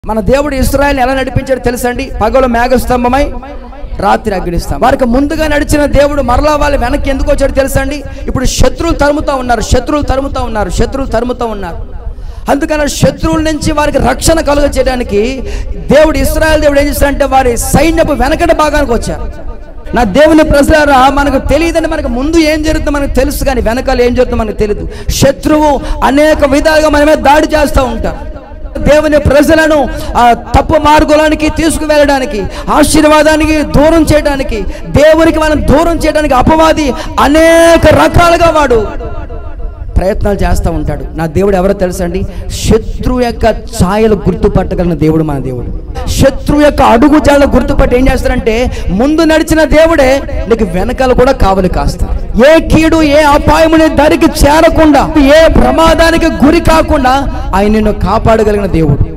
మన దేవుడు ఇస్రాయల్ ఎలా నడిపించాడో తెలుసండి పగలు మేఘస్తంభమై రాత్రి అగ్నిస్తాం వారికి ముందుగా నడిచిన దేవుడు మరలా వాళ్ళు వెనక్కి ఎందుకు వచ్చాడు తెలుసండి ఇప్పుడు శత్రువులు తరుముతా ఉన్నారు శత్రువులు తరుముతా ఉన్నారు శత్రువులు తరుముతా ఉన్నారు అందుకని శత్రువుల నుంచి వారికి రక్షణ కలుగ చేయడానికి దేవుడు ఇస్రాయల్ దేవుడు ఏం చేస్తాడంటే వారి సైన్యపు వెనకటి భాగానికి వచ్చారు నా దేవుని ప్రజలారా మనకు తెలియదని మనకు ముందు ఏం జరుగుతుందో మనకు తెలుసు కానీ వెనకాల ఏం జరుగుతుందో మనకు తెలియదు శత్రువు అనేక విధాలుగా మన మీద దాడి చేస్తూ ఉంటారు దేవుని ప్రజలను ఆ తప్పు మార్గంలోనికి తీసుకువెళ్ళడానికి ఆశీర్వాదానికి దూరం చేయడానికి దేవునికి మనం దూరం చేయడానికి అపవాది అనేక రకాలుగా వాడు ప్రయత్నాలు చేస్తూ ఉంటాడు నా దేవుడు ఎవరో తెలుసండి శత్రువు యొక్క ఛాయలు గుర్తుపట్టగలిగిన దేవుడు మన దేవుడు శత్రువు యొక్క అడుగు జాడలు గుర్తుపట్టి ఏం చేస్తారంటే ముందు నడిచిన దేవుడే నీకు వెనకాల కూడా కావలి కాస్తాడు ఏ కీడు ఏ అపాయముని దరికి చేరకుండా ఏ ప్రమాదానికి గురి కాకుండా ఆయన నిన్ను కాపాడగలిగిన దేవుడు